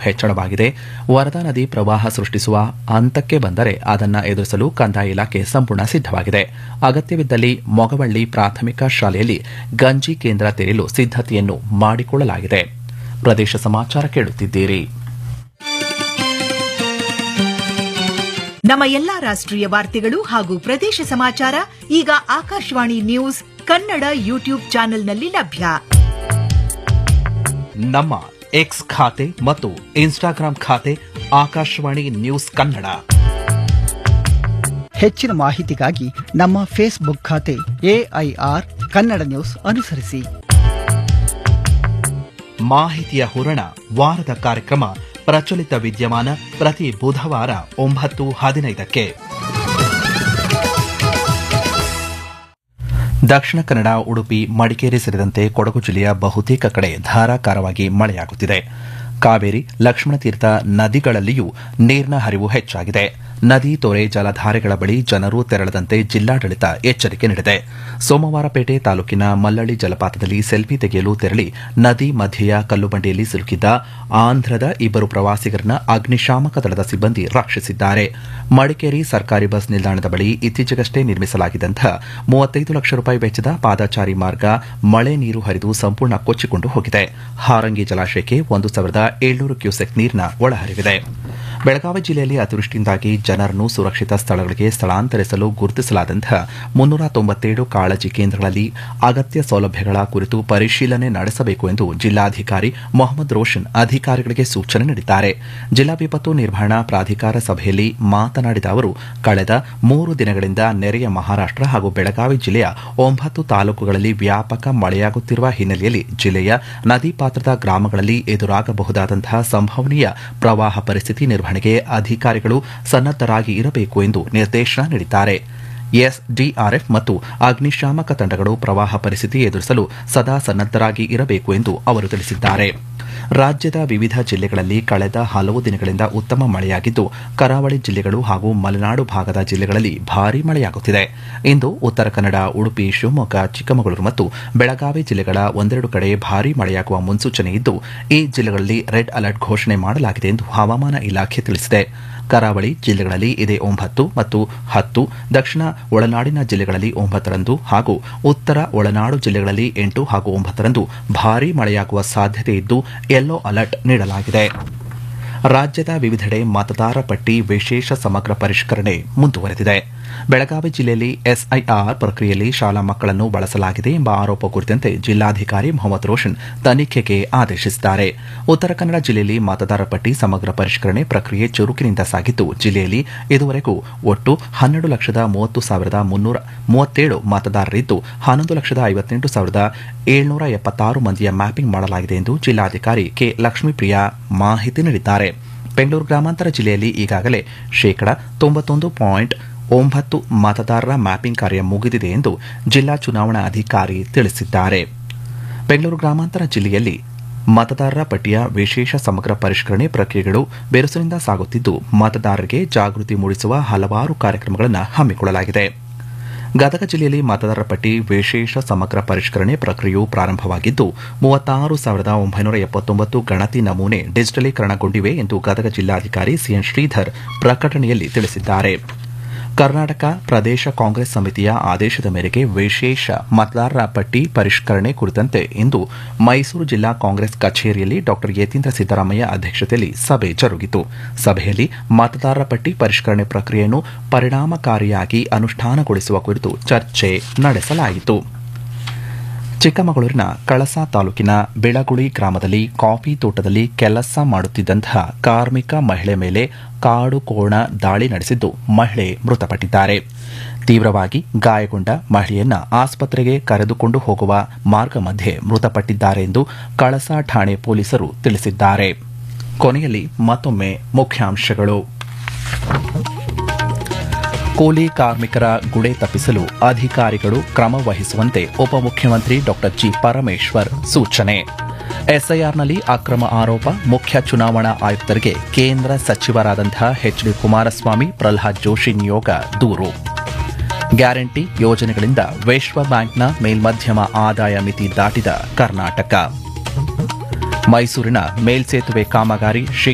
ಹೆಚ್ಚಳವಾಗಿದೆ ವರದಾ ನದಿ ಪ್ರವಾಹ ಸೃಷ್ಟಿಸುವ ಹಂತಕ್ಕೆ ಬಂದರೆ ಅದನ್ನು ಎದುರಿಸಲು ಕಂದಾಯ ಇಲಾಖೆ ಸಂಪೂರ್ಣ ಸಿದ್ದವಾಗಿದೆ ಅಗತ್ಯವಿದ್ದಲ್ಲಿ ಮೊಗವಳ್ಳಿ ಪ್ರಾಥಮಿಕ ಶಾಲೆಯಲ್ಲಿ ಗಂಜಿ ಕೇಂದ್ರ ತೆರೆಯಲು ಸಿದ್ದತೆಯನ್ನು ಮಾಡಿಕೊಳ್ಳಲಾಗಿದೆ ಪ್ರದೇಶ ಸಮಾಚಾರ ಕೇಳುತ್ತಿದ್ದೀರಿ ನಮ್ಮ ಎಲ್ಲಾ ರಾಷ್ಟ್ರೀಯ ವಾರ್ತೆಗಳು ಹಾಗೂ ಪ್ರದೇಶ ಸಮಾಚಾರ ಈಗ ಆಕಾಶವಾಣಿ ನ್ಯೂಸ್ ಕನ್ನಡ ಯೂಟ್ಯೂಬ್ ಚಾನೆಲ್ನಲ್ಲಿ ಲಭ್ಯ ನಮ್ಮ ಎಕ್ಸ್ ಖಾತೆ ಮತ್ತು ಇನ್ಸ್ಟಾಗ್ರಾಂ ಖಾತೆ ಆಕಾಶವಾಣಿ ನ್ಯೂಸ್ ಕನ್ನಡ ಹೆಚ್ಚಿನ ಮಾಹಿತಿಗಾಗಿ ನಮ್ಮ ಫೇಸ್ಬುಕ್ ಖಾತೆ ಎಐಆರ್ ಕನ್ನಡ ನ್ಯೂಸ್ ಅನುಸರಿಸಿ ಮಾಹಿತಿಯ ಹೂರಣ ವಾರದ ಕಾರ್ಯಕ್ರಮ ಪ್ರಚಲಿತ ವಿದ್ಯಮಾನ ಪ್ರತಿ ಬುಧವಾರ ಒಂಬತ್ತು ಹದಿನೈದಕ್ಕೆ ದಕ್ಷಿಣ ಕನ್ನಡ ಉಡುಪಿ ಮಡಿಕೇರಿ ಸೇರಿದಂತೆ ಕೊಡಗು ಜಿಲ್ಲೆಯ ಬಹುತೇಕ ಕಡೆ ಧಾರಾಕಾರವಾಗಿ ಮಳೆಯಾಗುತ್ತಿದೆ ಕಾವೇರಿ ಲಕ್ಷ್ಮಣತೀರ್ಥ ನದಿಗಳಲ್ಲಿಯೂ ನೀರಿನ ಹರಿವು ಹೆಚ್ಚಾಗಿದೆ ನದಿ ತೊರೆ ಜಲಧಾರೆಗಳ ಬಳಿ ಜನರು ತೆರಳದಂತೆ ಜಿಲ್ಲಾಡಳಿತ ಎಚ್ಚರಿಕೆ ನೀಡಿದೆ ಸೋಮವಾರಪೇಟೆ ತಾಲೂಕಿನ ಮಲ್ಲಳ್ಳಿ ಜಲಪಾತದಲ್ಲಿ ಸೆಲ್ಫಿ ತೆಗೆಯಲು ತೆರಳಿ ನದಿ ಮಧ್ಯೆಯ ಕಲ್ಲುಬಂಡೆಯಲ್ಲಿ ಸಿಲುಕಿದ್ದ ಆಂಧ್ರದ ಇಬ್ಬರು ಪ್ರವಾಸಿಗರನ್ನ ಅಗ್ನಿಶಾಮಕ ದಳದ ಸಿಬ್ಬಂದಿ ರಕ್ಷಿಸಿದ್ದಾರೆ ಮಡಿಕೇರಿ ಸರ್ಕಾರಿ ಬಸ್ ನಿಲ್ದಾಣದ ಬಳಿ ಇತ್ತೀಚೆಗಷ್ಟೇ ನಿರ್ಮಿಸಲಾಗಿದ್ದಂತಹ ಮೂವತ್ತೈದು ಲಕ್ಷ ರೂಪಾಯಿ ವೆಚ್ಚದ ಪಾದಚಾರಿ ಮಾರ್ಗ ಮಳೆ ನೀರು ಹರಿದು ಸಂಪೂರ್ಣ ಕೊಚ್ಚಿಕೊಂಡು ಹೋಗಿದೆ ಹಾರಂಗಿ ಜಲಾಶಯಕ್ಕೆ ಒಂದು ಸಾವಿರದ ಏಳ್ನೂರು ಕ್ಯೂಸೆಕ್ ನೀರಿನ ಒಳಹರಿವಿದೆ ಬೆಳಗಾವಿ ಜಿಲ್ಲೆಯಲ್ಲಿ ಅತಿವೃಷ್ಟಿಯಿಂದಾಗಿ ಜನರನ್ನು ಸುರಕ್ಷಿತ ಸ್ಥಳಗಳಿಗೆ ಸ್ಥಳಾಂತರಿಸಲು ಗುರುತಿಸಲಾದಂತಹ ಮುನ್ನೂರ ತೊಂಬತ್ತೇಳು ಕಾಳಜಿ ಕೇಂದ್ರಗಳಲ್ಲಿ ಅಗತ್ಯ ಸೌಲಭ್ಯಗಳ ಕುರಿತು ಪರಿಶೀಲನೆ ನಡೆಸಬೇಕು ಎಂದು ಜಿಲ್ಲಾಧಿಕಾರಿ ಮೊಹಮ್ಮದ್ ರೋಷನ್ ಅಧಿಕಾರಿಗಳಿಗೆ ಸೂಚನೆ ನೀಡಿದ್ದಾರೆ ಜಿಲ್ಲಾ ವಿಪತ್ತು ನಿರ್ವಹಣಾ ಪ್ರಾಧಿಕಾರ ಸಭೆಯಲ್ಲಿ ಮಾತನಾಡಿದ ಅವರು ಕಳೆದ ಮೂರು ದಿನಗಳಿಂದ ನೆರೆಯ ಮಹಾರಾಷ್ಟ್ರ ಹಾಗೂ ಬೆಳಗಾವಿ ಜಿಲ್ಲೆಯ ಒಂಬತ್ತು ತಾಲೂಕುಗಳಲ್ಲಿ ವ್ಯಾಪಕ ಮಳೆಯಾಗುತ್ತಿರುವ ಹಿನ್ನೆಲೆಯಲ್ಲಿ ಜಿಲ್ಲೆಯ ನದಿ ಪಾತ್ರದ ಗ್ರಾಮಗಳಲ್ಲಿ ಎದುರಾಗಬಹುದಾದಂತಹ ಸಂಭವನೀಯ ಪ್ರವಾಹ ಪರಿಸ್ಥಿತಿ ನಿರ್ವಹಣೆಗೆ ಅಧಿಕಾರಿಗಳು ಸನ್ನದ್ದರಾಗಿ ಇರಬೇಕು ಎಂದು ನಿರ್ದೇಶನ ನೀಡಿದ್ದಾರೆ ಎಸ್ಡಿಆರ್ಎಫ್ ಮತ್ತು ಅಗ್ನಿಶಾಮಕ ತಂಡಗಳು ಪ್ರವಾಹ ಪರಿಸ್ಥಿತಿ ಎದುರಿಸಲು ಸದಾ ಸನ್ನದ್ದರಾಗಿ ಇರಬೇಕು ಎಂದು ಅವರು ತಿಳಿಸಿದ್ದಾರೆ ರಾಜ್ಯದ ವಿವಿಧ ಜಿಲ್ಲೆಗಳಲ್ಲಿ ಕಳೆದ ಹಲವು ದಿನಗಳಿಂದ ಉತ್ತಮ ಮಳೆಯಾಗಿದ್ದು ಕರಾವಳಿ ಜಿಲ್ಲೆಗಳು ಹಾಗೂ ಮಲೆನಾಡು ಭಾಗದ ಜಿಲ್ಲೆಗಳಲ್ಲಿ ಭಾರೀ ಮಳೆಯಾಗುತ್ತಿದೆ ಇಂದು ಉತ್ತರ ಕನ್ನಡ ಉಡುಪಿ ಶಿವಮೊಗ್ಗ ಚಿಕ್ಕಮಗಳೂರು ಮತ್ತು ಬೆಳಗಾವಿ ಜಿಲ್ಲೆಗಳ ಒಂದೆರಡು ಕಡೆ ಭಾರೀ ಮಳೆಯಾಗುವ ಮುನ್ಸೂಚನೆ ಇದ್ದು ಈ ಜಿಲ್ಲೆಗಳಲ್ಲಿ ರೆಡ್ ಅಲರ್ಟ್ ಘೋಷಣೆ ಮಾಡಲಾಗಿದೆ ಎಂದು ಹವಾಮಾನ ಇಲಾಖೆ ತಿಳಿಸಿದೆ ಕರಾವಳಿ ಜಿಲ್ಲೆಗಳಲ್ಲಿ ಇದೇ ಒಂಬತ್ತು ಮತ್ತು ಹತ್ತು ದಕ್ಷಿಣ ಒಳನಾಡಿನ ಜಿಲ್ಲೆಗಳಲ್ಲಿ ಒಂಬತ್ತರಂದು ಹಾಗೂ ಉತ್ತರ ಒಳನಾಡು ಜಿಲ್ಲೆಗಳಲ್ಲಿ ಎಂಟು ಹಾಗೂ ಒಂಬತ್ತರಂದು ಭಾರೀ ಮಳೆಯಾಗುವ ಸಾಧ್ಯತೆ ಇದ್ದು ಯೆಲ್ಲೋ ಅಲರ್ಟ್ ನೀಡಲಾಗಿದೆ ರಾಜ್ಯದ ವಿವಿಧೆಡೆ ಮತದಾರ ಪಟ್ಟಿ ವಿಶೇಷ ಸಮಗ್ರ ಪರಿಷ್ಕರಣೆ ಮುಂದುವರೆದಿದೆ ಬೆಳಗಾವಿ ಜಿಲ್ಲೆಯಲ್ಲಿ ಎಸ್ಐಆರ್ ಪ್ರಕ್ರಿಯೆಯಲ್ಲಿ ಶಾಲಾ ಮಕ್ಕಳನ್ನು ಬಳಸಲಾಗಿದೆ ಎಂಬ ಆರೋಪ ಕುರಿತಂತೆ ಜಿಲ್ಲಾಧಿಕಾರಿ ಮೊಹಮ್ಮದ್ ರೋಷನ್ ತನಿಖೆಗೆ ಆದೇಶಿಸಿದ್ದಾರೆ ಉತ್ತರ ಕನ್ನಡ ಜಿಲ್ಲೆಯಲ್ಲಿ ಮತದಾರ ಪಟ್ಟಿ ಸಮಗ್ರ ಪರಿಷ್ಕರಣೆ ಪ್ರಕ್ರಿಯೆ ಚುರುಕಿನಿಂದ ಸಾಗಿದ್ದು ಜಿಲ್ಲೆಯಲ್ಲಿ ಇದುವರೆಗೂ ಒಟ್ಟು ಹನ್ನೆರಡು ಲಕ್ಷದ ಮೂವತ್ತು ಸಾವಿರದ ಮುನ್ನೂರ ಮೂವತ್ತೇಳು ಮತದಾರರಿದ್ದು ಹನ್ನೊಂದು ಲಕ್ಷದ ಐವತ್ತೆಂಟು ಸಾವಿರದ ಏಳ್ನೂರ ಎಪ್ಪತ್ತಾರು ಮಂದಿಯ ಮ್ಯಾಪಿಂಗ್ ಮಾಡಲಾಗಿದೆ ಎಂದು ಜಿಲ್ಲಾಧಿಕಾರಿ ಕೆ ಲಕ್ಷ್ಮೀಪ್ರಿಯಾ ಮಾಹಿತಿ ನೀಡಿದ್ದಾರೆ ಬೆಂಗಳೂರು ಗ್ರಾಮಾಂತರ ಜಿಲ್ಲೆಯಲ್ಲಿ ಈಗಾಗಲೇ ಶೇಕಡ ತೊಂಬತ್ತೊಂದು ಪಾಯಿಂಟ್ ಒಂಬತ್ತು ಮತದಾರರ ಮ್ಯಾಪಿಂಗ್ ಕಾರ್ಯ ಮುಗಿದಿದೆ ಎಂದು ಜಿಲ್ಲಾ ಚುನಾವಣಾ ಅಧಿಕಾರಿ ತಿಳಿಸಿದ್ದಾರೆ ಬೆಂಗಳೂರು ಗ್ರಾಮಾಂತರ ಜಿಲ್ಲೆಯಲ್ಲಿ ಮತದಾರರ ಪಟ್ಟಿಯ ವಿಶೇಷ ಸಮಗ್ರ ಪರಿಷ್ಕರಣೆ ಪ್ರಕ್ರಿಯೆಗಳು ಬಿರುಸಿನಿಂದ ಸಾಗುತ್ತಿದ್ದು ಮತದಾರರಿಗೆ ಜಾಗೃತಿ ಮೂಡಿಸುವ ಹಲವಾರು ಕಾರ್ಯಕ್ರಮಗಳನ್ನು ಹಮ್ಮಿಕೊಳ್ಳಲಾಗಿದೆ ಗದಗ ಜಿಲ್ಲೆಯಲ್ಲಿ ಮತದಾರರ ಪಟ್ಟಿ ವಿಶೇಷ ಸಮಗ್ರ ಪರಿಷ್ಕರಣೆ ಪ್ರಕ್ರಿಯೆಯು ಪ್ರಾರಂಭವಾಗಿದ್ದು ಮೂವತ್ತಾರು ಸಾವಿರದ ಒಂಬೈನೂರ ಎಪ್ಪತ್ತೊಂಬತ್ತು ಗಣತಿ ನಮೂನೆ ಡಿಜಿಟಲೀಕರಣಗೊಂಡಿವೆ ಎಂದು ಗದಗ ಜಿಲ್ಲಾಧಿಕಾರಿ ಸಿಎನ್ ಶ್ರೀಧರ್ ಪ್ರಕಟಣೆಯಲ್ಲಿ ತಿಳಿಸಿದ್ದಾರೆ ಕರ್ನಾಟಕ ಪ್ರದೇಶ ಕಾಂಗ್ರೆಸ್ ಸಮಿತಿಯ ಆದೇಶದ ಮೇರೆಗೆ ವಿಶೇಷ ಮತದಾರರ ಪಟ್ಟಿ ಪರಿಷ್ಕರಣೆ ಕುರಿತಂತೆ ಇಂದು ಮೈಸೂರು ಜಿಲ್ಲಾ ಕಾಂಗ್ರೆಸ್ ಕಚೇರಿಯಲ್ಲಿ ಡಾ ಯತೀಂದ್ರ ಸಿದ್ದರಾಮಯ್ಯ ಅಧ್ಯಕ್ಷತೆಯಲ್ಲಿ ಸಭೆ ಜರುಗಿತು ಸಭೆಯಲ್ಲಿ ಮತದಾರರ ಪಟ್ಟಿ ಪರಿಷ್ಕರಣೆ ಪ್ರಕ್ರಿಯೆಯನ್ನು ಪರಿಣಾಮಕಾರಿಯಾಗಿ ಅನುಷ್ಠಾನಗೊಳಿಸುವ ಕುರಿತು ಚರ್ಚೆ ನಡೆಸಲಾಯಿತು ಚಿಕ್ಕಮಗಳೂರಿನ ಕಳಸಾ ತಾಲೂಕಿನ ಬೆಳಗುಳಿ ಗ್ರಾಮದಲ್ಲಿ ಕಾಫಿ ತೋಟದಲ್ಲಿ ಕೆಲಸ ಮಾಡುತ್ತಿದ್ದಂತಹ ಕಾರ್ಮಿಕ ಮಹಿಳೆ ಮೇಲೆ ಕಾಡು ಕೋಣ ದಾಳಿ ನಡೆಸಿದ್ದು ಮಹಿಳೆ ಮೃತಪಟ್ಟಿದ್ದಾರೆ ತೀವ್ರವಾಗಿ ಗಾಯಗೊಂಡ ಮಹಿಳೆಯನ್ನ ಆಸ್ಪತ್ರೆಗೆ ಕರೆದುಕೊಂಡು ಹೋಗುವ ಮಾರ್ಗ ಮಧ್ಯೆ ಮೃತಪಟ್ಟಿದ್ದಾರೆ ಎಂದು ಕಳಸಾ ಠಾಣೆ ಪೊಲೀಸರು ತಿಳಿಸಿದ್ದಾರೆ ಕೊನೆಯಲ್ಲಿ ಮತ್ತೊಮ್ಮೆ ಮುಖ್ಯಾಂಶಗಳು ಕೂಲಿ ಕಾರ್ಮಿಕರ ಗುಡೆ ತಪ್ಪಿಸಲು ಅಧಿಕಾರಿಗಳು ಕ್ರಮ ವಹಿಸುವಂತೆ ಉಪಮುಖ್ಯಮಂತ್ರಿ ಡಾ ಜಿ ಪರಮೇಶ್ವರ್ ಸೂಚನೆ ಎಸ್ಐಆರ್ನಲ್ಲಿ ಅಕ್ರಮ ಆರೋಪ ಮುಖ್ಯ ಚುನಾವಣಾ ಆಯುಕ್ತರಿಗೆ ಕೇಂದ್ರ ಸಚಿವರಾದಂತಹ ಎಚ್ ಡಿ ಕುಮಾರಸ್ವಾಮಿ ಪ್ರಲ್ಹಾದ್ ಜೋಶಿ ನಿಯೋಗ ದೂರು ಗ್ಯಾರಂಟಿ ಯೋಜನೆಗಳಿಂದ ವಿಶ್ವ ಬ್ಯಾಂಕ್ನ ಮೇಲ್ಮಧ್ಯಮ ಆದಾಯ ಮಿತಿ ದಾಟಿದ ಕರ್ನಾಟಕ ಮೈಸೂರಿನ ಮೇಲ್ಸೇತುವೆ ಕಾಮಗಾರಿ